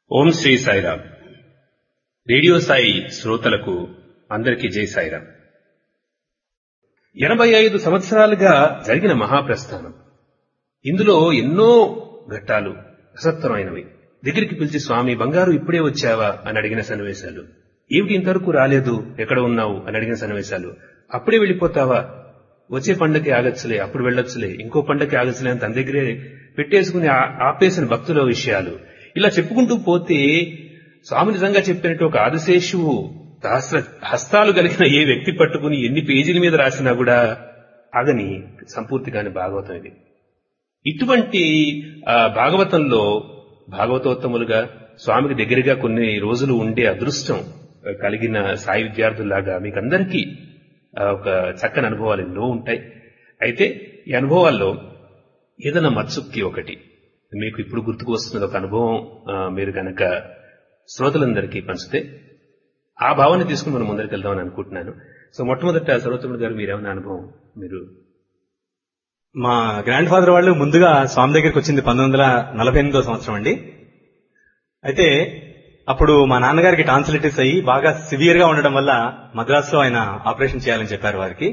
ఓం Sri Sairam radio Sai శ్రోతలకు అందరికీ జై సాయిరామ్ ఎనభై ఐదు సంవత్సరాలుగా జరిగిన మహాప్రస్థానం ఇందులో ఎన్నో ఘట్టాలు రసత్తరమైనవి దగ్గరికి పిలిచి స్వామి బంగారు ఇప్పుడే వచ్చావా అని అడిగిన సన్నివేశాలు ఏమిటి ఇంతవరకు రాలేదు ఎక్కడ ఉన్నావు అని అడిగిన సన్నివేశాలు అప్పుడే వెళ్ళిపోతావా వచ్చే పండగకి ఆగచ్చులే అప్పుడు వెళ్ళొచ్చులే ఇంకో పండగకి ఆగచ్చులే అని తన దగ్గరే పెట్టేసుకుని ఆ- ఆపేసిన భక్తుల విషయాలు ఇలా చెప్పుకుంటూ పోతే స్వామి నిజంగా చెప్పినట్టు ఒక ఆదిశేషువు సహస్ర హస్తాలు కలిగిన ఏ వ్యక్తి పట్టుకుని ఎన్ని పేజీల మీద రాసినా కూడా ఆగని సంపూర్తి కాని భాగవతం ఇది ఇటువంటి ఆ, భాగవతంలో భాగవతోత్తములుగా స్వామికి దగ్గరగా కొన్ని రోజులు ఉండే అదృష్టం ఆ, కలిగిన సాయి విద్యార్థుల్లాగా మీకందరికీ ఆ, ఒక చక్కని అనుభవాలు ఎన్నో ఉంటాయి అయితే ఈ అనుభవాల్లో ఏదైనా మత్సుక్కి ఒకటి మీకు ఇప్పుడు గుర్తుకు వస్తున్నది ఒక అనుభవం ఆ, మీరు కనుక శ్రోతలందరికీ పంచితే ఆ భావాన్ని తీసుకుని మనం ముందరికి వెళ్దామని అనుకుంటున్నాను సో మొట్టమొదట సర్వోత్తముడు గారు మీరేమైనా అనుభవం మీరు మా గ్రాండ్ ఫాదర్ వాళ్ళు ముందుగా స్వామి దగ్గరికి వచ్చింది పంతొమ్మిది వందల నలభై ఎనిమిదో సంవత్సరం అండి అయితే అప్పుడు మా నాన్నగారికి టాన్సిలిటిస్ అయ్యి బాగా సివియర్ గా ఉండడం వల్ల మద్రాసులో ఆయన ఆపరేషన్ చేయాలని చెప్పారు వారికి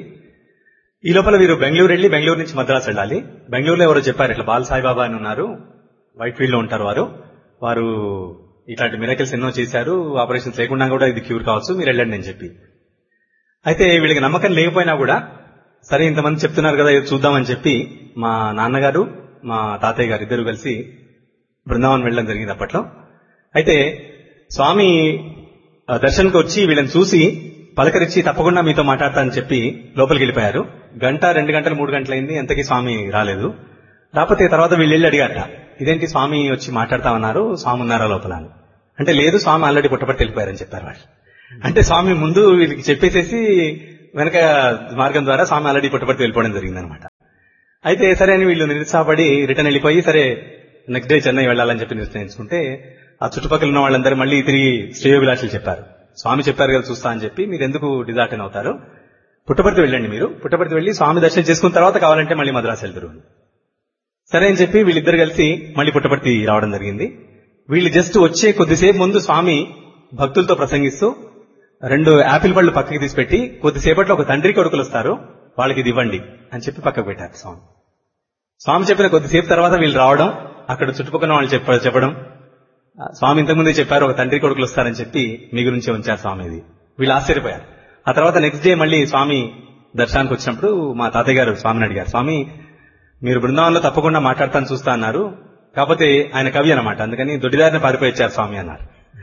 ఈ లోపల వీరు బెంగళూరు వెళ్లి బెంగళూరు నుంచి మద్రాసు వెళ్ళాలి బెంగళూరులో ఎవరో చెప్పారు ఇట్లా బాల సాయిబాబా అని ఉన్నారు వైట్ ఫీల్డ్ లో ఉంటారు వారు వారు ఇట్లాంటి మిరకల్స్ ఎన్నో చేశారు ఆపరేషన్స్ లేకుండా కూడా ఇది క్యూర్ కావచ్చు మీరు వెళ్ళండి అని చెప్పి అయితే వీళ్ళకి నమ్మకం లేకపోయినా కూడా సరే ఇంతమంది చెప్తున్నారు కదా ఇది చూద్దామని చెప్పి మా నాన్నగారు మా తాతయ్య గారు ఇద్దరు కలిసి బృందావనం వెళ్ళడం జరిగింది అప్పట్లో అయితే స్వామి ఆ, దర్శనంకి వచ్చి వీళ్ళని చూసి పలకరించి తప్పకుండా మీతో మాట్లాడతానని చెప్పి లోపలికి వెళ్ళిపోయారు గంట రెండు గంటలు మూడు గంటలైంది ఎంతకీ స్వామి రాలేదు రాకపోతే తర్వాత వీళ్ళు వెళ్ళి అడిగారట ఇదేంటి స్వామి వచ్చి మాట్లాడతామన్నారు స్వామి ఉన్నారా లోపల అని అంటే లేదు స్వామి ఆల్రెడీ పుట్టపట్టి వెళ్ళిపోయారని చెప్పారు వాళ్ళు అంటే స్వామి ముందు వీళ్ళకి చెప్పేసేసి వెనక మార్గం ద్వారా స్వామి ఆల్రెడీ పుట్టపట్టి వెళ్ళిపోవడం జరిగిందనమాట అయితే సరే అని వీళ్ళు నిరుత్సాహపడి రిటర్న్ వెళ్ళిపోయి సరే నెక్స్ట్ డే చెన్నై వెళ్ళాలని చెప్పి నిర్ణయించుకుంటే ఆ చుట్టుపక్కల ఉన్న వాళ్ళందరూ మళ్ళీ తిరిగి శ్రేయోభిలాషులు చెప్పారు స్వామి చెప్పారు కదా చూస్తా అని చెప్పి మీరు ఎందుకు డిజార్టన్ అవుతారు పుట్టపర్తి వెళ్ళండి మీరు పుట్టపర్తి వెళ్ళి స్వామి దర్శనం చేసుకున్న తర్వాత కావాలంటే మళ్ళీ మద్రాసు వెళ్తారు అని. సరే అని చెప్పి వీళ్ళిద్దరు కలిసి మళ్ళీ పుట్టపర్తి రావడం జరిగింది వీళ్ళు జస్ట్ వచ్చే కొద్దిసేపు ముందు స్వామి భక్తులతో ప్రసంగిస్తూ రెండు యాపిల్ పళ్ళు పక్కకి తీసి పెట్టి కొద్దిసేపట్లో ఒక తండ్రి కొడుకులు వస్తారు వాళ్ళకి ఇది ఇవ్వండి అని చెప్పి పక్కకు పెట్టారు స్వామి స్వామి చెప్పిన కొద్దిసేపు తర్వాత వీళ్ళు రావడం అక్కడ చుట్టుపక్కల వాళ్ళు చెప్ప చెప్పడం ఆ, స్వామి ఇంతకుముందే చెప్పారు ఒక తండ్రి కొడుకులు వస్తారని చెప్పి మీ గురించి ఉంచారు స్వామి ఇది వీళ్ళు ఆశ్చర్యపోయారు ఆ తర్వాత నెక్స్ట్ డే మళ్ళీ స్వామి దర్శనానికి వచ్చినప్పుడు మా తాతయ్య గారు స్వామిని అడిగారు స్వామి మీరు బృందావనంలో తప్పకుండా మాట్లాడతాను చూస్తా అన్నారు కాకపోతే ఆయన కవి అన్నమాట అందుకని దొడ్డిదారిని పారిపోయి వచ్చారు స్వామి అన్నారు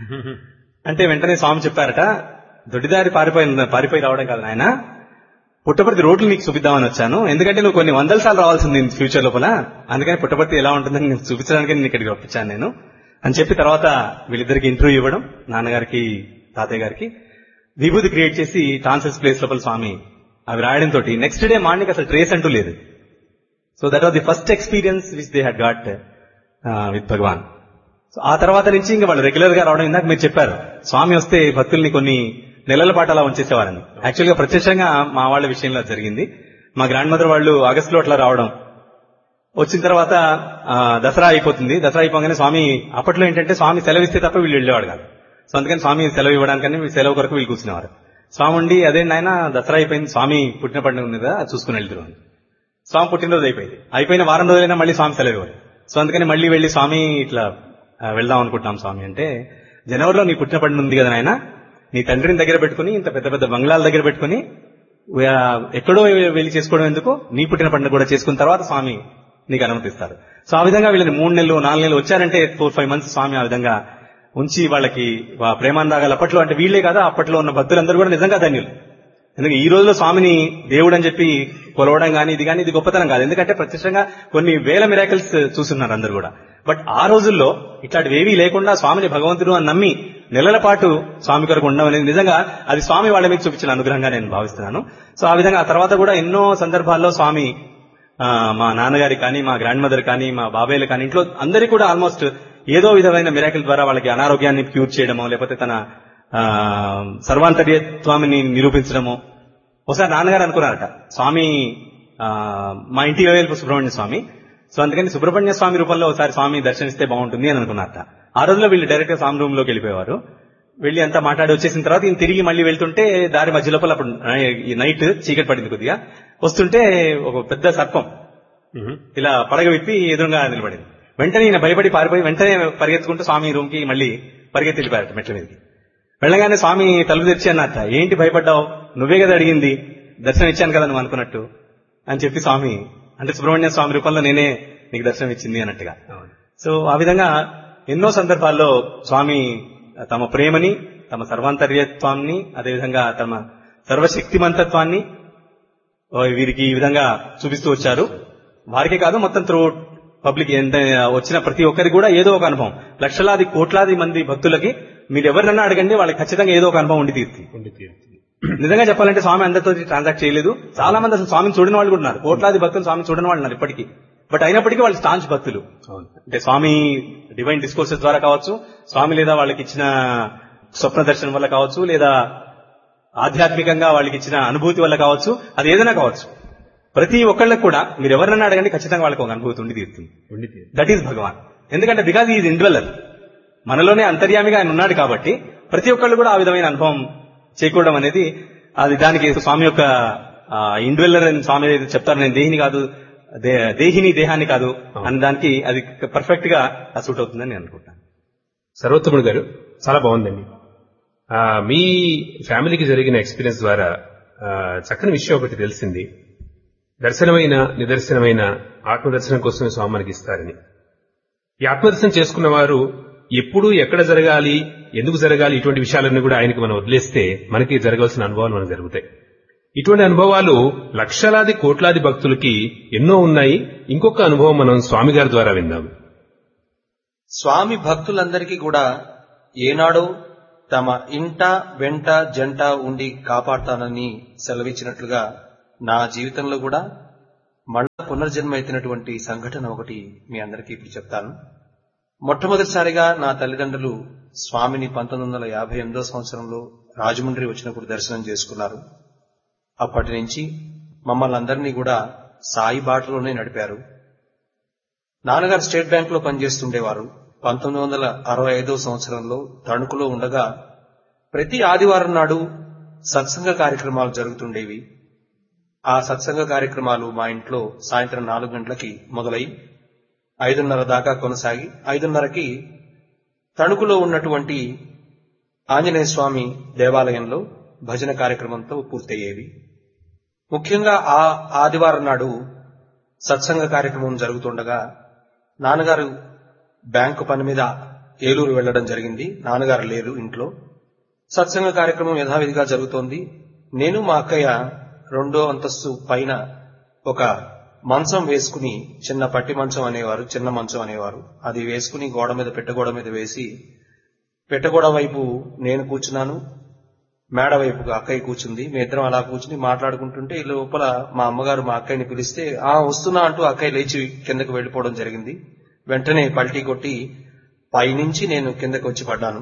అంటే వెంటనే స్వామి చెప్పారట దొడ్డిదారి పారిపోయి పారిపోయి రావడం కాదు ఆయన పుట్టపర్తి రోడ్లు నీకు చూపిద్దామని వచ్చాను ఎందుకంటే నువ్వు కొన్ని వందల సార్లు రావాల్సింది ఫ్యూచర్ లోపల అందుకని పుట్టపర్తి ఎలా ఉంటుందని నేను చూపించడానికి నేను ఇక్కడికి రప్పించాను నేను అని చెప్పి తర్వాత వీళ్ళిద్దరికి ఇంటర్వ్యూ ఇవ్వడం నాన్నగారికి తాతయ్య గారికి విభూతి క్రియేట్ చేసి టాన్సెస్ ప్లేస్ లోపల స్వామి అవి రాయడం తోటి నెక్స్ట్ డే మార్నింగ్ అసలు ట్రేస్ అంటూ లేదు so that was the first experience which they had got with Bhagavan so ఆ తర్వాత నుంచి ఇంకా వాళ్ళు రెగ్యులర్ గా రావడం ఇందాక మీరు చెప్పారు స్వామి వస్తే భక్తుల్ని కొన్ని నెలల పాటు అలా ఉంచేసేవారని యాక్చువల్ గా ప్రత్యక్షంగా మా వాళ్ళ విషయంలో అది జరిగింది మా గ్రాండ్ మదర్ వాళ్ళు ఆగస్టులో అట్లా రావడం వచ్చిన తర్వాత ఆ, దసరా అయిపోతుంది దసరా అయిపోగానే స్వామి అప్పట్లో ఏంటంటే స్వామి సెలవు ఇస్తే తప్ప వీళ్ళు వెళ్ళేవాడు కాదు సో అందుకని స్వామి సెలవు ఇవ్వడానికని వీళ్ళు సెలవు కొరకు వీళ్ళు కూర్చునేవారు స్వామి ఉండి అదే నాయన దసరా అయిపోయింది స్వామి పుట్టిన పండుగ ఉంది కదా అది చూసుకుని వెళ్తారు అని స్వామి పుట్టినరోజు అయిపోయింది అయిపోయిన వారం రోజులైనా మళ్ళీ స్వామి సెలవు ఇవ్వరు సో అందుకని మళ్ళీ వెళ్ళి స్వామి ఇట్లా ఆ, వెళ్దాం అనుకుంటున్నాం స్వామి అంటే జనవరిలో నీ పుట్టిన పండుగ ఉంది కదా నాయన నీ తండ్రిని దగ్గర పెట్టుకుని ఇంత పెద్ద పెద్ద బంగ్లాల దగ్గర పెట్టుకుని ఆ, ఎక్కడో వెళ్ళి చేసుకోవడం ఎందుకు నీ పుట్టిన పండుగ కూడా చేసుకున్న తర్వాత స్వామి నీకు అనుమతిస్తారు సో ఆ విధంగా వీళ్ళని మూడు నెలలు నాలుగు నెలలు వచ్చారంటే ఫోర్ ఫైవ్ మంత్స్ స్వామి ఆ విధంగా ఉంచి వాళ్ళకి వా- ప్రేమానురాగాలు అప్పట్లో అంటే వీళ్ళే కాదా అప్పట్లో ఉన్న భక్తులందరూ కూడా నిజంగా ధన్యులు ఎందుకంటే ఈ రోజులో స్వామిని దేవుడు అని చెప్పి కొలవడం గానీ ఇది కానీ ఇది గొప్పతనం కాదు ఎందుకంటే ప్రత్యక్షంగా కొన్ని వేల మిరాకిల్స్ చూస్తున్నారు అందరు కూడా బట్ ఆ రోజుల్లో ఇట్లాంటివి ఏవీ లేకుండా స్వామిని భగవంతుడు అని నమ్మి నెలల పాటు స్వామి కొరకు ఉండడం అనేది నిజంగా అది స్వామి వాళ్ళ మీద చూపించిన అనుగ్రహంగా నేను భావిస్తున్నాను సో ఆ విధంగా ఆ తర్వాత కూడా ఎన్నో సందర్భాల్లో స్వామి ఆ, మా నాన్నగారి కానీ మా గ్రాండ్ మదర్ కానీ మా బాబాయ్లు కానీ ఇంట్లో అందరికీ కూడా ఆల్మోస్ట్ ఏదో విధమైన మిరాకిల్ ద్వారా వాళ్ళకి అనారోగ్యాన్ని క్యూర్ చేయడమో లేకపోతే తన ఆ, సర్వాంతర్యత్వామిని నిరూపించడమో ఒకసారి నాన్నగారు అనుకున్నారట స్వామి ఆ, మా ఇంటి వేలుపు సుబ్రహ్మణ్య స్వామి సో అందుకని సుబ్రహ్మణ్య స్వామి రూపంలో ఒకసారి స్వామి దర్శనిస్తే బాగుంటుంది అని అనుకున్నారట ఆ రోజులో వీళ్ళు డైరెక్ట్ గా స్వామి రూమ్ లోకి వెళ్ళిపోయేవారు వెళ్ళి అంతా మాట్లాడి వచ్చేసిన తర్వాత ఈయన తిరిగి మళ్ళీ వెళ్తుంటే దారి మధ్య లోపల అప్పుడు ఈ నైట్ చీకటి పడింది కొద్దిగా వస్తుంటే ఒక పెద్ద సర్పం మ్మ్. ఇలా పడగ విప్పి ఎదురుగా నిలబడింది వెంటనే ఈయన భయపడి పారిపోయి వెంటనే పరిగెత్తుకుంటూ స్వామి రూమ్ కి మళ్ళీ పరిగెత్తి వెళ్ళిపోయారట మెట్ల మీదకి వెళ్ళగానే స్వామి తలుపు తెరిచి అన్నట్ట ఏంటి భయపడ్డావు నువ్వే కదా అడిగింది దర్శనం ఇచ్చాను కదా నువ్వు అనుకున్నట్టు అని చెప్పి స్వామి అంటే సుబ్రహ్మణ్య స్వామి రూపంలో నేనే నీకు దర్శనం ఇచ్చింది అన్నట్టుగా అవును. సో ఆ విధంగా ఎన్నో సందర్భాల్లో స్వామి తమ ప్రేమని తమ సర్వాంతర్యత్వాన్ని అదేవిధంగా తమ సర్వశక్తిమంతత్వాన్ని ఓ, వీరికి ఈ విధంగా చూపిస్తూ వచ్చారు వారికే కాదు మొత్తం త్రూ పబ్లిక్ ఎంత వచ్చిన ప్రతి ఒక్కరికి కూడా ఏదో ఒక అనుభవం లక్షలాది కోట్లాది మంది భక్తులకి మీరు ఎవరినన్నా అడగండి వాళ్ళకి ఖచ్చితంగా ఏదో ఒక అనుభవం ఉండి తీరుతుంది ఉండి తీరుతుంది నిజంగా చెప్పాలంటే స్వామి అందరితో ట్రాన్సాక్ట్ చేయలేదు చాలా మంది అసలు స్వామిని చూడని వాళ్ళు కూడా ఉన్నారు కోట్లాది భక్తులు స్వామిని చూడని వాళ్ళు ఉన్నారు ఇప్పటికీ బట్ అయినప్పటికీ వాళ్ళు స్టాంచ్ భక్తులు అవును అంటే స్వామి డివైన్ డిస్కోర్సెస్ ద్వారా కావచ్చు స్వామి లేదా వాళ్ళకి ఇచ్చిన స్వప్న దర్శనం వల్ల కావచ్చు లేదా ఆధ్యాత్మికంగా వాళ్ళకి ఇచ్చిన అనుభూతి వల్ల కావచ్చు అది ఏదైనా కావచ్చు ప్రతి ఒక్కళ్ళకి కూడా మీరు ఎవరినైనా అడగండి ఖచ్చితంగా వాళ్ళకి ఒక అనుభూతి ఉండి తీరుతుంది ఉండి తీరుతుంది దట్ ఈస్ భగవాన్ ఎందుకంటే బికాజ్ ఈజ్ ఇండ్వెల్లర్ మనలోనే అంతర్యామిగా ఆయన ఉన్నాడు కాబట్టి ప్రతి ఒక్కళ్ళు కూడా ఆ విధమైన అనుభవం చేకూడడం అనేది అది దానికి స్వామి యొక్క ఇండ్వెల్లర్ అని స్వామి ఏదైతే చెప్తారు నేను దేహిని కాదు దే- దేహిని దేహాన్ని కాదు అన్న దానికి అది పర్ఫెక్ట్ గా సూట్ అవుతుందని నేను అనుకుంటాను సర్వోత్తముడు గారు చాలా బాగుందండి ఆ, మీ ఫ్యామిలీకి జరిగిన ఎక్స్పీరియన్స్ ద్వారా ఆ, చక్కని విషయం ఒకటి తెలిసింది దర్శనమైన నిదర్శనమైన ఆత్మదర్శనం కోసమే స్వామి మనకి ఇస్తారని ఈ ఆత్మదర్శనం చేసుకున్న వారు ఎప్పుడు ఎక్కడ జరగాలి ఎందుకు జరగాలి ఇటువంటి విషయాలన్నీ కూడా ఆయనకి మనం వదిలేస్తే మనకి జరగాల్సిన అనుభవాలు మనకు జరుగుతాయి ఇటువంటి అనుభవాలు లక్షలాది కోట్లాది భక్తులకి ఎన్నో ఉన్నాయి ఇంకొక అనుభవం మనం స్వామి గారి ద్వారా విందాం స్వామి భక్తులందరికీ కూడా ఏనాడో తమ ఇంట వెంట జంట ఉండి కాపాడతానని సెలవిచ్చినట్లుగా నా జీవితంలో కూడా మళ్ళా పునర్జన్మ ఎత్తినటువంటి సంఘటన ఒకటి మీ అందరికీ ఇప్పుడు చెప్తాను మొట్టమొదటిసారిగా నా తల్లిదండ్రులు స్వామిని పంతొమ్మిది వందల యాభై ఎనిమిదో సంవత్సరంలో రాజమండ్రి వచ్చినప్పుడు దర్శనం చేసుకున్నారు అప్పటి నుంచి మమ్మల్ని అందరినీ కూడా సాయి బాటలోనే నడిపారు నాన్నగారు స్టేట్ బ్యాంక్ లో పనిచేస్తుండేవారు పంతొమ్మిది వందల అరవై ఐదో సంవత్సరంలో తణుకులో ఉండగా ప్రతి ఆదివారం నాడు సత్సంగ కార్యక్రమాలు జరుగుతుండేవి ఆ సత్సంగ కార్యక్రమాలు మా ఇంట్లో సాయంత్రం నాలుగు గంటలకి మొదలై ఐదున్నర దాకా కొనసాగి ఐదున్నరకి తణుకులో ఉన్నటువంటి ఆంజనేయ స్వామి దేవాలయంలో భజన కార్యక్రమంతో పూర్తయ్యేవి ముఖ్యంగా ఆ ఆదివారం నాడు సత్సంగ కార్యక్రమం జరుగుతుండగా నాన్నగారు బ్యాంకు పని మీద ఏలూరు వెళ్లడం జరిగింది నాన్నగారు లేరు ఇంట్లో సత్సంగ కార్యక్రమం యథావిధిగా జరుగుతోంది నేను మా అక్కయ్య రెండో అంతస్తు పైన ఒక మంచం వేసుకుని చిన్న పట్టి మంచం అనేవారు చిన్న మంచం అనేవారు అది వేసుకుని గోడ మీద పెట్టగోడ మీద వేసి పెట్టగోడ వైపు నేను కూర్చున్నాను మేడ వైపుగా అక్కయ్య కూర్చుంది మీ ఇద్దరం అలా కూర్చుని మాట్లాడుకుంటుంటే ఈ లోపల మా అమ్మగారు మా అక్కయ్యని పిలిస్తే ఆ వస్తున్నా అంటూ అక్కయ్య లేచి కిందకు వెళ్లిపోవడం జరిగింది వెంటనే పల్టీ కొట్టి పైనుంచి నేను కిందకు వచ్చి పడ్డాను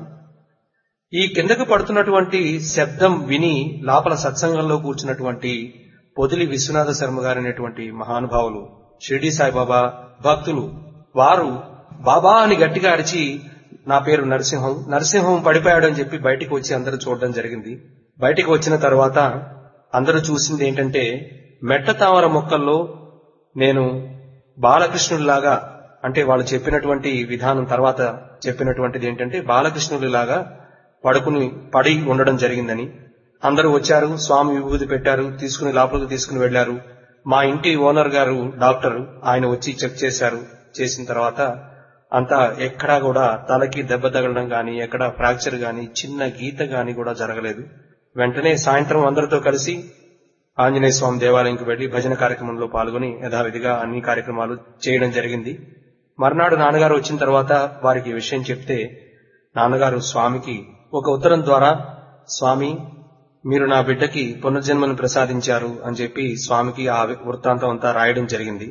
ఈ కిందకు పడుతున్నటువంటి శబ్దం విని లోపల సత్సంగంలో కూర్చున్నటువంటి పొదిలి విశ్వనాథ శర్మ గారు అనేటువంటి మహానుభావులు షిర్డీ సాయిబాబా భక్తులు వారు బాబా అని గట్టిగా అరిచి నా పేరు నరసింహం నరసింహం పడిపోయాడని చెప్పి బయటికి వచ్చి అందరూ చూడడం జరిగింది బయటికి వచ్చిన తర్వాత అందరూ చూసింది ఏంటంటే మెట్ట తామర మొక్కల్లో నేను బాలకృష్ణుడిలాగా అంటే వాళ్ళు చెప్పినటువంటి విధానం తర్వాత చెప్పినటువంటిది ఏంటంటే బాలకృష్ణుడిలాగా పడుకుని పడి ఉండడం జరిగిందని అందరూ వచ్చారు స్వామి విభూతి పెట్టారు తీసుకుని లోపలికి తీసుకుని వెళ్లారు మా ఇంటి ఓనర్ గారు డాక్టర్ ఆయన వచ్చి చెక్ చేశారు చేసిన తర్వాత అంతా ఎక్కడా కూడా తలకి దెబ్బ తగలడం గాని ఎక్కడ ఫ్రాక్చర్ గాని చిన్న గీత గాని కూడా జరగలేదు వెంటనే సాయంత్రం అందరితో కలిసి ఆంజనేయ స్వామి దేవాలయంకి వెళ్లి భజన కార్యక్రమంలో పాల్గొని యథావిధిగా అన్ని కార్యక్రమాలు చేయడం జరిగింది మర్నాడు నాన్నగారు వచ్చిన తర్వాత వారికి ఈ విషయం చెప్తే నాన్నగారు స్వామికి ఒక ఉత్తరం ద్వారా స్వామి మీరు నా బిడ్డకి పునర్జన్మను ప్రసాదించారు అని చెప్పి స్వామికి ఆ వృత్తాంతం అంతా రాయడం జరిగింది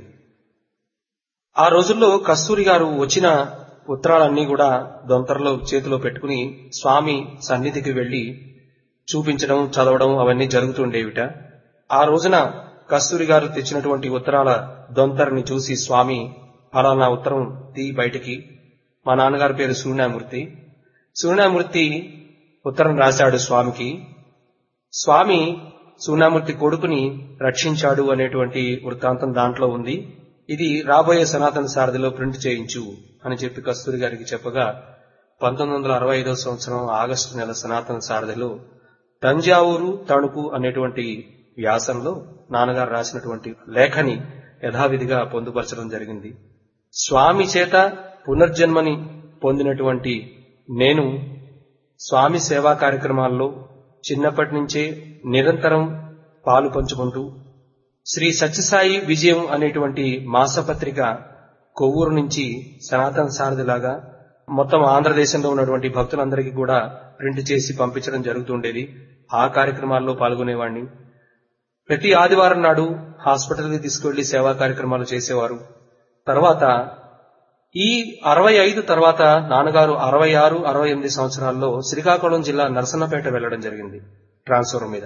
ఆ రోజుల్లో కస్తూరి గారు వచ్చిన ఉత్తరాలన్నీ కూడా దొంతరలో చేతిలో పెట్టుకుని స్వామి సన్నిధికి వెళ్లి చూపించడం చదవడం అవన్నీ జరుగుతుండేవిట ఆ రోజున కస్తూరి గారు తెచ్చినటువంటి ఉత్తరాల దొంతరని చూసి స్వామి ఫలానా ఉత్తరం తీ బయటికి మా నాన్నగారి పేరు సూర్యమూర్తి సూర్యమూర్తి ఉత్తరం రాశాడు స్వామికి స్వామి సూర్యమూర్తి కొడుకుని రక్షించాడు అనేటువంటి వృత్తాంతం దాంట్లో ఉంది ఇది రాబోయే సనాతన సారథిలో ప్రింట్ చేయించు అని చెప్పి కస్తూరి గారికి చెప్పగా పంతొమ్మిది వందల అరవై ఐదో సంవత్సరం ఆగస్టు నెల సనాతన సారథిలో తంజావూరు తణుకు అనేటువంటి వ్యాసంలో నాన్నగారు రాసినటువంటి లేఖని యథావిధిగా పొందుపరచడం జరిగింది స్వామి చేత పునర్జన్మని పొందినటువంటి నేను స్వామి సేవా కార్యక్రమాల్లో చిన్నప్పటి నుంచే నిరంతరం పాలు పంచుకుంటూ శ్రీ సత్యసాయి విజయం అనేటువంటి మాసపత్రిక కొవ్వూరు నుంచి సనాతన సారథిలాగా మొత్తం ఆంధ్రదేశంలో ఉన్నటువంటి భక్తులందరికీ కూడా ప్రింట్ చేసి పంపించడం జరుగుతుండేది ఆ కార్యక్రమాల్లో పాల్గొనేవాడిని ప్రతి ఆదివారం నాడు హాస్పిటల్కి తీసుకువెళ్లి సేవా కార్యక్రమాలు చేసేవారు తర్వాత ఈ అరవై ఐదు తర్వాత నాన్నగారు అరవై ఆరు అరవై ఎనిమిది సంవత్సరాల్లో శ్రీకాకుళం జిల్లా నరసన్నపేట వెళ్లడం జరిగింది ట్రాన్స్ఫర్ మీద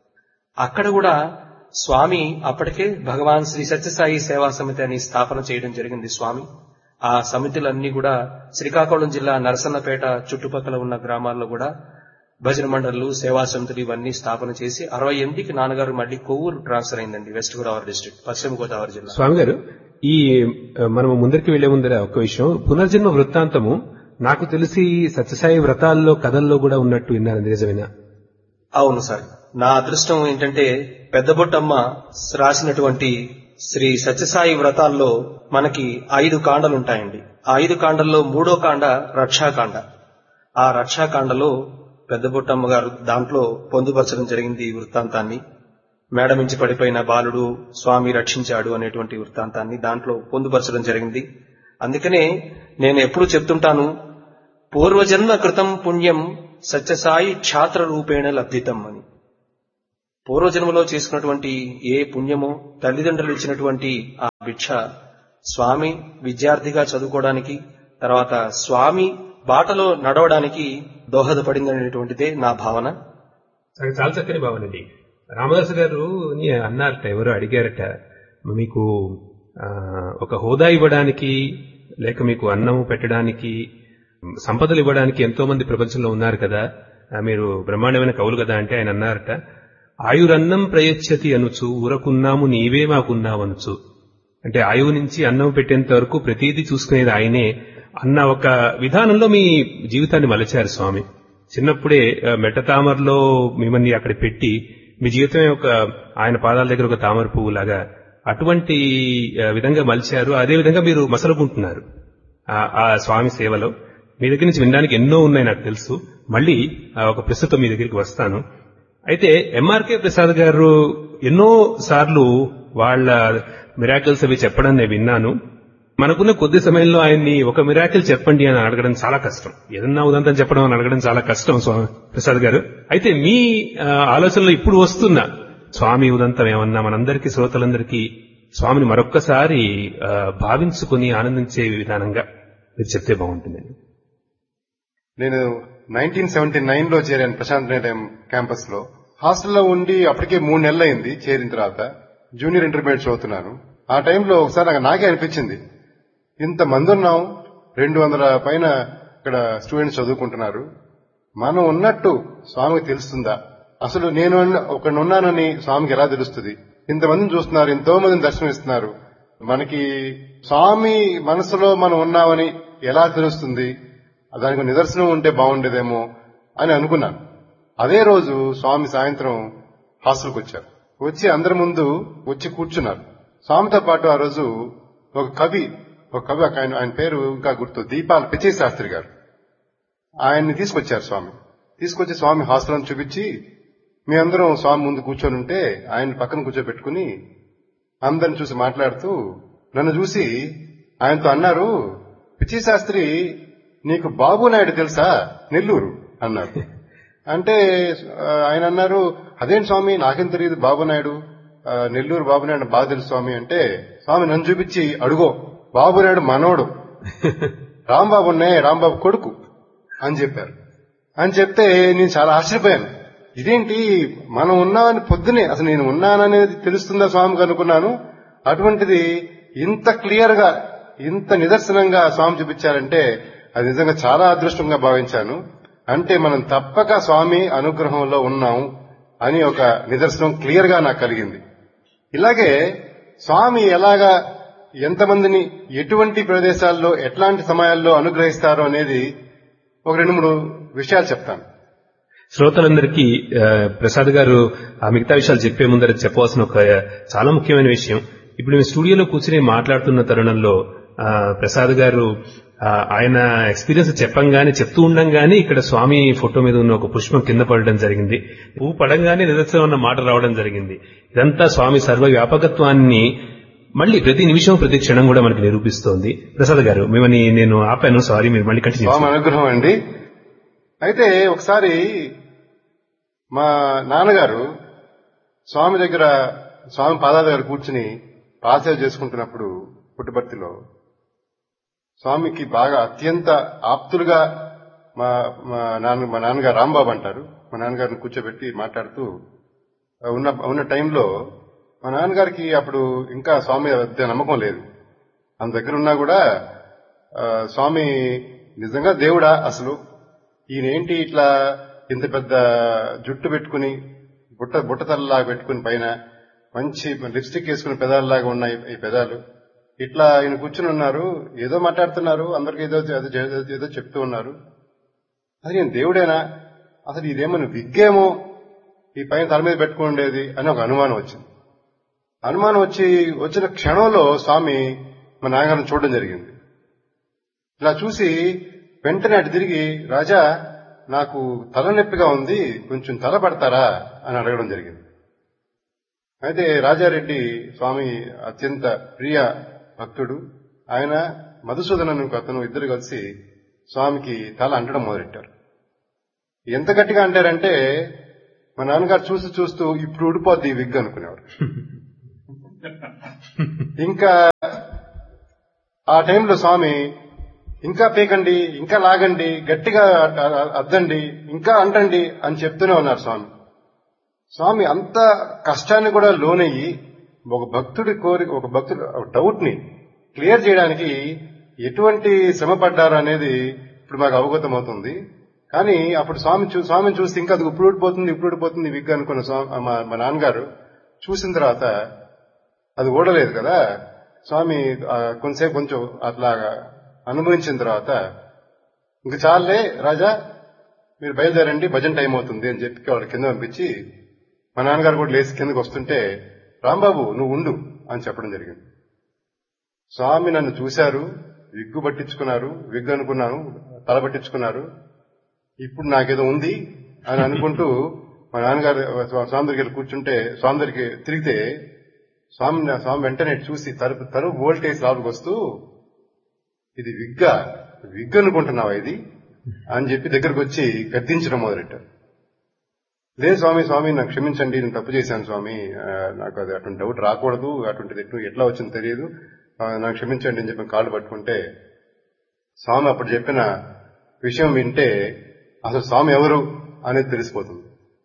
అక్కడ కూడా స్వామి అప్పటికే భగవాన్ శ్రీ సత్యసాయి సేవా సమితి అని స్థాపన చేయడం జరిగింది స్వామి ఆ సమితులన్నీ కూడా శ్రీకాకుళం జిల్లా నరసన్నపేట చుట్టుపక్కల ఉన్న గ్రామాల్లో కూడా భజన మండళ్లు సేవా సమితులు ఇవన్నీ స్థాపన చేసి అరవై ఎనిమిదికి నాన్నగారు మళ్ళీ కొవ్వూరు ట్రాన్స్ఫర్ అయిందండి వెస్ట్ గోదావరి డిస్ట్రిక్ట్ పశ్చిమ గోదావరి జిల్లా స్వామి గారు ఈ ఆ, మనము ముందరికి వెళ్లే ముందర ఒక విషయం పునర్జన్మ వృత్తాంతము నాకు తెలిసి సత్యసాయి వ్రతాల్లో కథల్లో కూడా ఉన్నట్టు విన్నాను అది నిజమేనా అవును సార్ నా అదృష్టం ఏంటంటే పెద్దబొట్టమ్మ రాసినటువంటి శ్రీ సత్యసాయి వ్రతాల్లో మనకి ఐదు కాండలు ఉంటాయండి ఆ ఐదు కాండల్లో మూడో కాండ రక్షాకాండ ఆ రక్షాకాండలో పెద్దబొట్టమ్మ గారు దాంట్లో పొందుపరచడం జరిగింది ఈ వృత్తాంతాన్ని మేడమించి పడిపోయిన బాలుడు స్వామి రక్షించాడు అనేటువంటి వృత్తాంతాన్ని దాంట్లో పొందుపరచడం జరిగింది అందుకనే నేను ఎప్పుడు చెప్తుంటాను పూర్వజన్మ కృతం పుణ్యం సత్యసాయి ఛాత్ర రూపేణ లబ్ధితం అని పూర్వజన్మలో చేసుకున్నటువంటి ఏ పుణ్యమో తల్లిదండ్రులు ఇచ్చినటువంటి ఆ భిక్ష స్వామి విద్యార్థిగా చదువుకోవడానికి తర్వాత స్వామి బాటలో నడవడానికి దోహదపడిందనేటువంటిదే నా భావన అది చాలా చక్కని భావనండి రామదాస్ గారు ని అన్నారట ఎవరో అడిగారట మీకు ఆ, ఒక హోదా ఇవ్వడానికి లేక మీకు అన్నం పెట్టడానికి సంపదలు ఇవ్వడానికి ఎంతో మంది ప్రపంచంలో ఉన్నారు కదా ఆ, మీరు బ్రహ్మాండమైన కవులు కదా అంటే ఆయన అన్నారట ఆయురన్నం ప్రయచ్చతి అనుచు ఊరకున్నాము నీవే మాకున్నావు అనుచు అంటే ఆయువు నుంచి అన్నం పెట్టేంత వరకు ప్రతిదీ చూసుకునేది ఆయనే అన్న ఒక విధానంలో మీ జీవితాన్ని మలచారు స్వామి చిన్నప్పుడే ఆ, మెట్ట తామరలో మిమ్మల్ని అక్కడ పెట్టి మీ జీవితమే ఒక ఆయన పాదాల దగ్గర ఒక తామర పువ్వు లాగా అటువంటి ఆ, విధంగా మలిచారు అదే విధంగా మీరు మసలుకుంటున్నారు ఆ- ఆ స్వామి సేవలో మీ దగ్గర నుంచి వినడానికి ఎన్నో ఉన్నాయి నాకు తెలుసు మళ్ళీ ఆ, ఒక ప్రస్తుతం మీ దగ్గరికి వస్తాను అయితే ఎంఆర్కే ప్రసాద్ గారు ఎన్నో సార్లు వాళ్ళ మిరాకిల్స్ అవి చెప్పడం నేను విన్నాను మనకున్న కొద్ది సమయంలో ఆయన్ని ఒక మిరాకిల్ చెప్పండి అని అడగడం చాలా కష్టం ఏదన్నా ఉదంతం చెప్పడం అని అడగడం చాలా కష్టం స్వామి ప్రసాద్ గారు అయితే మీ ఆ, ఆలోచనలో ఇప్పుడు వస్తున్న స్వామి ఉదంతం ఏమన్నా మనందరికీ శ్రోతలందరికీ స్వామిని మరొక్కసారి ఆ, భావించుకుని ఆనందించే విధానంగా మీరు చెప్తే బాగుంటుందండి నేను నైన్టీన్ సెవెంటీ నైన్ లో చేరాను ప్రశాంత్ నిలయం క్యాంపస్ లో హాస్టల్లో ఉండి అప్పటికే మూడు నెలలు అయింది చేరిన తర్వాత జూనియర్ ఇంటర్మీడియట్ చదువుతున్నాను ఆ టైంలో ఒకసారి నాకు నాకే అనిపించింది ఇంత మంది ఉన్నాం రెండు వందల పైన ఇక్కడ స్టూడెంట్స్ చదువుకుంటున్నారు మనం ఉన్నట్టు స్వామికి తెలుస్తుందా అసలు నేను ఒకడు ఉన్నానని స్వామికి ఎలా తెలుస్తుంది ఇంతమందిని చూస్తున్నారు ఎంతో మందిని దర్శనం ఇస్తున్నారు మనకి స్వామి మనసులో మనం ఉన్నామని ఎలా తెలుస్తుంది దానికి ఒక నిదర్శనం ఉంటే బాగుండేదేమో అని అనుకున్నాను అదే రోజు స్వామి సాయంత్రం హాస్టల్కి వచ్చారు వచ్చి అందరి ముందు వచ్చి కూర్చున్నారు స్వామితో పాటు ఆ రోజు ఒక కవి ఒక కవి ఆయన ఆయన పేరు ఇంకా గుర్తు దీపాల పిచ్చయ్య శాస్త్రి గారు ఆయన్ని తీసుకొచ్చారు స్వామి తీసుకొచ్చి స్వామి హాస్టల్ చూపించి మీ అందరం స్వామి ముందు కూర్చొని ఉంటే ఆయన పక్కన కూర్చోబెట్టుకుని అందరిని చూసి మాట్లాడుతూ నన్ను చూసి ఆయనతో అన్నారు పిచ్చి శాస్త్రి నీకు బాబు నాయుడు తెలుసా నెల్లూరు అన్నారు అంటే ఆ, ఆయన అన్నారు అదేం స్వామి నాకేం తెలియదు బాబు నాయుడు ఆ, నెల్లూరు బాబు నాయుడు బాగా తెలుసు స్వామి అంటే స్వామి నన్ను చూపించి అడుగో బాబు నాయుడు మనవడు రాంబాబు ఉన్నాయే రాంబాబు కొడుకు అని చెప్పారు అని చెప్తే నేను చాలా ఆశ్చర్యపోయాను ఇదేంటి మనం ఉన్నామని పొద్దునే అసలు నేను ఉన్నాననేది తెలుస్తుందా స్వామికి అనుకున్నాను అటువంటిది ఇంత క్లియర్ గా ఇంత నిదర్శనంగా స్వామి చూపించారంటే అది నిజంగా చాలా అదృష్టంగా భావించాను అంటే మనం తప్పక స్వామి అనుగ్రహంలో ఉన్నాం అని ఒక నిదర్శనం క్లియర్ గా నాకు కలిగింది ఇలాగే స్వామి ఎలాగా ఎంతమందిని ఎటువంటి ప్రదేశాల్లో ఎట్లాంటి సమయాల్లో అనుగ్రహిస్తారో అనేది ఒక రెండు మూడు విషయాలు చెప్తాను శ్రోతలందరికీ ఆ, ప్రసాద్ గారు ఆ మిగతా విషయాలు చెప్పే ముందర చెప్పవలసిన ఒక చాలా ముఖ్యమైన విషయం ఇప్పుడు మేము స్టూడియోలో కూర్చుని మాట్లాడుతున్న తరుణంలో ఆ, ప్రసాద్ గారు ఆ, ఆయన ఎక్స్పీరియన్స్ చెప్పంగానే చెప్తూ ఉండంగానే ఇక్కడ స్వామి ఫోటో మీద ఉన్న ఒక పుష్పం కింద పడడం జరిగింది పువ్వు పడంగానే నిదర్శనం అన్న మాట రావడం జరిగింది ఇదంతా స్వామి సర్వ వ్యాపకత్వాన్ని మళ్ళీ ప్రతి నిమిషం ప్రతి క్షణం కూడా మనకి నిరూపిస్తోంది ప్రసాద్ గారు మిమ్మల్ని నేను ఆపాను సారీ మీరు మళ్ళీ కంటిన్యూ స్వామి అనుగ్రహం అండి అయితే ఒకసారి మా నాన్నగారు స్వామి దగ్గర స్వామి పాదాల దగ్గర కూర్చుని పాసేవ చేసుకుంటున్నప్పుడు పుట్టుబర్తిలో స్వామికి బాగా అత్యంత ఆప్తులుగా మా మా నాన్న మా నాన్నగారు రాంబాబు అంటారు మా నాన్నగారిని కూర్చోబెట్టి మాట్లాడుతూ ఉన్న ఉన్న టైంలో మా నాన్నగారికి అప్పుడు ఇంకా స్వామి పెద్ద నమ్మకం లేదు మన దగ్గర ఉన్నా కూడా ఆ, స్వామి నిజంగా దేవుడా అసలు ఈయనేంటి ఇట్లా ఇంత పెద్ద జుట్టు పెట్టుకుని బుట్ట బుట్టతల్లాగా పెట్టుకుని పైన మంచి లిప్స్టిక్ వేసుకుని పెదాలలాగా ఉన్నాయి ఈ పెదాలు ఇట్లా ఆయన కూర్చుని ఉన్నారు ఏదో మాట్లాడుతున్నారు అందరికి ఏదో ఏదో ఏదో- ఏదో చెప్తూ ఉన్నారు అది నేను దేవుడేనా అసలు ఇదేమన్నా విగ్గేమో ఈ పైన తల మీద పెట్టుకుని ఉండేది అని ఒక అనుమానం వచ్చింది అనుమానం వచ్చి వచ్చిన క్షణంలో స్వామి మా నాన్నగారిని చూడడం జరిగింది ఇలా చూసి వెంటనే అటు తిరిగి రాజా నాకు తలనొప్పిగా ఉంది కొంచెం తల పడతారా అని అడగడం జరిగింది అయితే రాజారెడ్డి స్వామి అత్యంత ప్రియ భక్తుడు ఆయన మధుసూదనను ఒక అతను ఇద్దరు కలిసి స్వామికి తల అంటడం మొదలెట్టారు ఎంత గట్టిగా అంటారంటే మా నాన్నగారు చూసి చూస్తూ ఇప్పుడు ఊడిపోద్ది ఈ విగ్ అనుకునేవారు ఇంకా ఆ టైంలో స్వామి ఇంకా పీకండి ఇంకా లాగండి గట్టిగా అ- అ- అద్దండి ఇంకా అంటండి అని చెప్తూనే ఉన్నారు స్వామి స్వామి అంత కష్టాన్ని కూడా లోనయ్యి ఒక భక్తుడి కోరిక ఒక భక్తుడు డౌట్ ని క్లియర్ చేయడానికి ఎటువంటి శ్రమ పడ్డారు అనేది ఇప్పుడు మాకు అవగతం అవుతుంది కానీ అప్పుడు స్వామి చూ- స్వామిని చూస్తే ఇంకా అది ఇప్పుడు ఊడిపోతుంది ఇప్పుడు ఊడిపోతుంది విగ్ అనుకున్న స్వామి మా మా నాన్నగారు చూసిన తర్వాత అది ఓడలేదు కదా స్వామి ఆ, కొంతసేపు కొంచెం అట్లాగా అనుభవించిన తర్వాత ఇంక చాలే రాజా మీరు బయలుదేరండి భజన టైం అవుతుంది అని చెప్పి వాడు కింద పంపించి మా నాన్నగారు కూడా లేచి కిందకి వస్తుంటే రాంబాబు నువ్వు ఉండు అని చెప్పడం జరిగింది స్వామి నన్ను చూశారు విగ్గు పట్టించుకున్నారు విగ్గు అనుకున్నాను తల పట్టించుకున్నారు ఇప్పుడు నాకేదో ఉంది అని అనుకుంటూ మా నాన్నగారు స్వామి దగ్గరికి వెళ్ళి కూర్చుంటే స్వామి దగ్గరికి తిరిగితే స్వామి స్వామి వెంటనే చూసి తలుపు తలుపు వోల్టేజ్ లోపలికి వస్తూ ఇది విగ్గా విగ్ అనుకుంటున్నావా ఇది అని చెప్పి దగ్గరకు వచ్చి గద్దించడం మొదలెట్టారు లేదు స్వామి స్వామి నాకు క్షమించండి నేను తప్పు చేశాను స్వామి ఆ, నాకు అది అటువంటి డౌట్ రాకూడదు అటువంటిది ఎటు ఎట్లా వచ్చిందో తెలియదు ఆ, నాకు క్షమించండి అని చెప్పి కాళ్ళు పట్టుకుంటే స్వామి అప్పుడు చెప్పిన విషయం వింటే అసలు స్వామి ఎవరు అనేది తెలిసిపోతుంది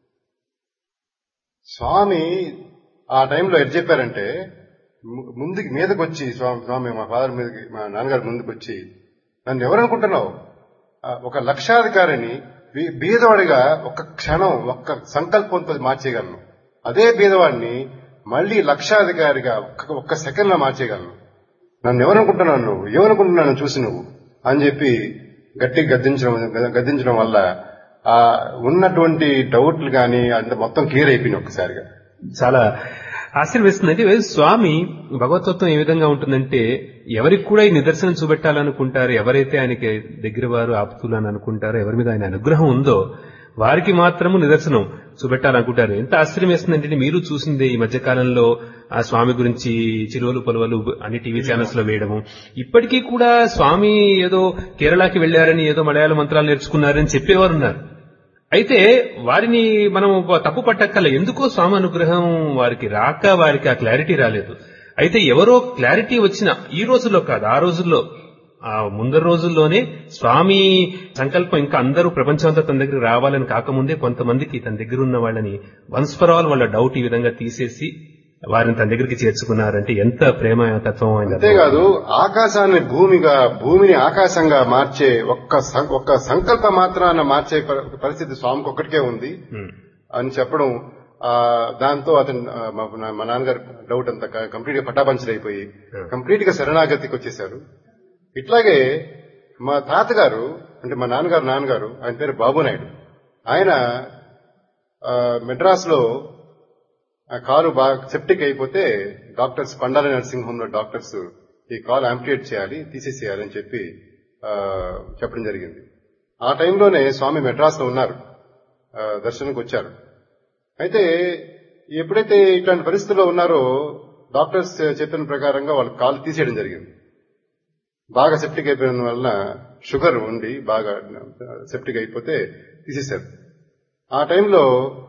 స్వామి ఆ టైంలో ఎట్ చెప్పారంటే ము- ముందుకి మీదకి వచ్చి స్వామి స్వామి మా ఫాదర్ మీదకి మా నాన్నగారి ముందుకు వచ్చి నన్ను ఎవరనుకుంటున్నావు ఆ, ఒక లక్షాధికారిని బీ- బీదవాడిగా ఒక్క క్షణం ఒక్క సంకల్పంతో మార్చేయగలను అదే బీదవాడిని మళ్ళీ లక్షాధికారిగా ఒక్క ఒక్క సెకండ్ లో మార్చేయగలను నన్ను ఎవరనుకుంటున్నాను నువ్వు ఏమనుకుంటున్నాను చూసి నువ్వు అని చెప్పి గట్టి గద్దించడం గద్దించడం వల్ల ఆ ఉన్నటువంటి డౌట్లు గాని అంత మొత్తం క్లియర్ అయిపోయింది ఒక్కసారిగా చాలా ఆశ్చర్యం వేస్తుంది అంటే స్వామి భగవతత్వం ఏ విధంగా ఉంటుందంటే ఎవరికి కూడా ఈ నిదర్శనం చూపెట్టాలనుకుంటారు ఎవరైతే ఆయనకి దగ్గర వారు ఆపుతులు అని అనుకుంటారో ఎవరి మీద ఆయన అనుగ్రహం ఉందో వారికి మాత్రము నిదర్శనం చూపెట్టాలనుకుంటారు ఎంత ఆశ్చర్యం వేస్తుందంటే మీరు చూసిందే ఈ మధ్య కాలంలో ఆ స్వామి గురించి చిరువలు పొలవలు అన్ని టీవీ ఛానల్స్ లో వేయడము ఇప్పటికీ కూడా స్వామి ఏదో కేరళకి వెళ్లారని ఏదో మలయాళ మంత్రాలు నేర్చుకున్నారని చెప్పేవారు ఉన్నారు అయితే వారిని మనం తప్పు పట్టక్కల ఎందుకో స్వామి అనుగ్రహం వారికి రాక వారికి ఆ క్లారిటీ రాలేదు అయితే ఎవరో క్లారిటీ వచ్చిన ఈ రోజుల్లో కాదు ఆ రోజుల్లో ఆ ముందర రోజుల్లోనే స్వామి సంకల్పం ఇంకా అందరూ ప్రపంచమంతా తన దగ్గర రావాలని కాకముందే కొంతమందికి తన దగ్గర ఉన్న వాళ్ళని వన్స్ ఫర్ ఆల్ వాళ్ళ డౌట్ ఈ విధంగా తీసేసి వారిని తన దగ్గరికి చేర్చుకున్నారంటే ఎంత ప్రేమ తత్వం ఆయన అంతేకాదు ఆకాశాన్ని భూమిగా భూమిని ఆకాశంగా మార్చే ఒక్క సం- ఒక్క సంకల్ప మాత్రాన మార్చే ప- పరిస్థితి స్వామికి ఒక్కటికే ఉంది ఉమ్, అని చెప్పడం ఆ, దాంతో అతను ఆ, మా నా- మా నాన్నగారు డౌట్ అంతా కంప్లీట్ గా పటాపంచలైపోయి Hmm. కంప్లీట్ గా శరణాగతికి వచ్చేశారు ఇట్లాగే మా తాతగారు అంటే మా నాన్నగారు నాన్నగారు ఆయన పేరు బాబు నాయుడు ఆయన ఆ, మెడ్రాస్ లో ఆ కాలు బాగా సెప్టిక్ అయిపోతే డాక్టర్స్ పండాల నర్సింగ్ హోమ్ లో డాక్టర్స్ ఈ కాలు ఆంపిటేట్ చేయాలి తీసేసేయాలి అని చెప్పి ఆ, చెప్పడం జరిగింది ఆ టైంలోనే స్వామి మెడ్రాస్ లో ఉన్నారు ఆ, దర్శనంకి వచ్చారు అయితే ఎప్పుడైతే ఇట్లాంటి పరిస్థితుల్లో ఉన్నారో డాక్టర్స్ చెప్పిన ప్రకారంగా వాళ్ళు కాలు తీసేయడం జరిగింది బాగా సెప్టిక్ అయిపోయిన వలన షుగర్ ఉండి బాగా సెప్టిక్ అయిపోతే తీసేశారు ఆ టైంలో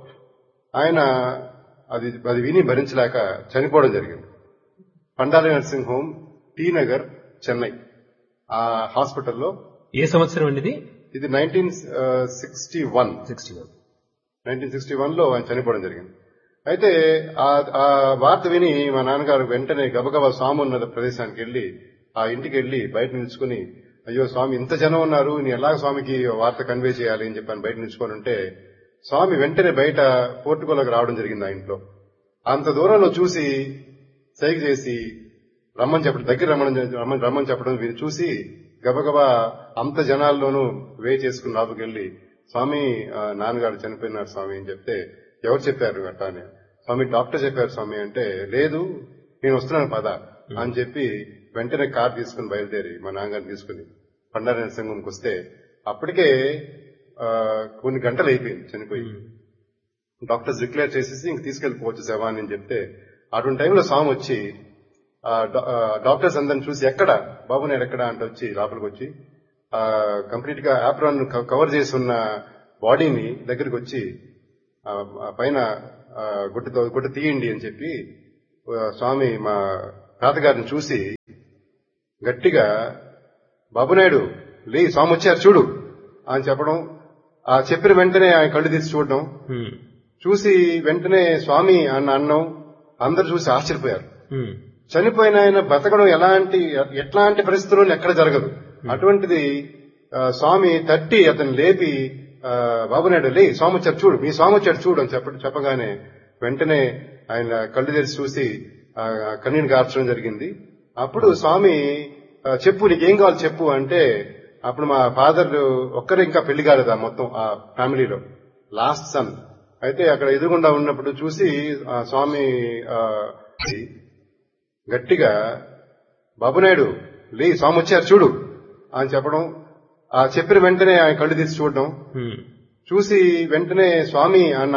ఆయన అది అది విని భరించలేక చనిపోవడం జరిగింది Pandali nursing home T Nagar Chennai ఆ హాస్పిటల్లో ఏ సంవత్సరం అండి ఇది ఇది nineteen sixty one sixty one nineteen sixty one లో ఆయన చనిపోవడం జరిగింది అయితే ఆ- ఆ వార్త విని మా నాన్నగారు వెంటనే గబగబా స్వామి ఉన్న ప్రదేశానికి వెళ్లి ఆ ఇంటికి వెళ్లి బయట నిల్చుకుని అయ్యో స్వామి ఇంత జనం ఉన్నారు నేను ఎలా స్వామికి వార్త కన్వే చేయాలి అని చెప్పని బయట నిల్చుకొని ఉంటే స్వామి వెంటనే బయట పోర్టుకోలోకి రావడం జరిగింది ఆ ఇంట్లో అంత దూరంలో చూసి సైగ చేసి రమ్మని చెప్పడం దగ్గర రమ్మని రమ్మని రమ్మని చెప్పడం వీరు చూసి గబగబా అంత జనాల్లోనూ వే చేసుకుని లోపలికి వెళ్ళి స్వామి ఆ, నాన్నగారు చనిపోయినారు స్వామి అని చెప్తే ఎవరు చెప్పారు అట్లా అని స్వామి డాక్టర్ చెప్పారు స్వామి అంటే లేదు నేను వస్తున్నాను పద అని చెప్పి వెంటనే కార్ తీసుకుని బయలుదేరి మా నాన్నగారిని తీసుకుని పండారి నరసింహంకి వస్తే అప్పటికే ఆ, కొన్ని గంటలు అయిపోయింది చనిపోయి డాక్టర్స్ డిక్లేర్ చేసేసి ఇంక తీసుకెళ్లిపోవచ్చు శవాన్ని అని చెప్తే అటువంటి టైంలో స్వామి వచ్చి ఆ, డా- ఆ, డాక్టర్స్ అందరిని చూసి ఎక్కడ బాబు నాయుడు ఎక్కడ అంటే వచ్చి లోపలికి వచ్చి ఆ, కంప్లీట్ గా ఆప్రాన్ క- కవర్ చేసి ఉన్న బాడీని దగ్గరికి వచ్చి ఆ, ఆ పైన ఆ, గుడ్డతో గుడ్డ తీయండి అని చెప్పి ఆ, స్వామి మా తాతగారిని చూసి గట్టిగా బాబునాయుడు లే స్వామి వచ్చారు చూడు అని చెప్పడం ఆ చెప్పిన వెంటనే ఆయన కళ్ళు తీసి చూడడం ఉమ్, చూసి వెంటనే స్వామి అన్న అన్నం అందరు చూసి ఆశ్చర్యపోయారు ఉమ్, చనిపోయిన ఆయన బతకడం ఎలాంటి ఎట్లాంటి పరిస్థితుల్లో ఎక్కడ జరగదు అటువంటిది ఆ, స్వామి తట్టి అతను లేపి ఆ, బాబునాయుడు లే స్వామి వచ్చారు చూడు మీ స్వామి వచ్చాడు చూడు అని చెప్ప చెప్పగానే వెంటనే ఆయన కళ్ళు తెరిచి చూసి ఆ, కన్నీరు గార్చడం జరిగింది అప్పుడు స్వామి ఆ, చెప్పు నీకేం కావాలి చెప్పు అంటే అప్పుడు మా ఫాదర్ ఒక్కరే ఇంకా పెళ్లి కాలేదు ఆ మొత్తం ఆ ఫ్యామిలీలో లాస్ట్ సన్ అయితే అక్కడ ఎదురుగుండా ఉన్నప్పుడు చూసి ఆ స్వామి ఆ, గట్టిగా బాబునాయుడు లే స్వామి వచ్చారు చూడు అని చెప్పడం ఆ చెప్పిన వెంటనే ఆయన కళ్ళు తీసి చూడడం ఉమ్. చూసి వెంటనే స్వామి అన్న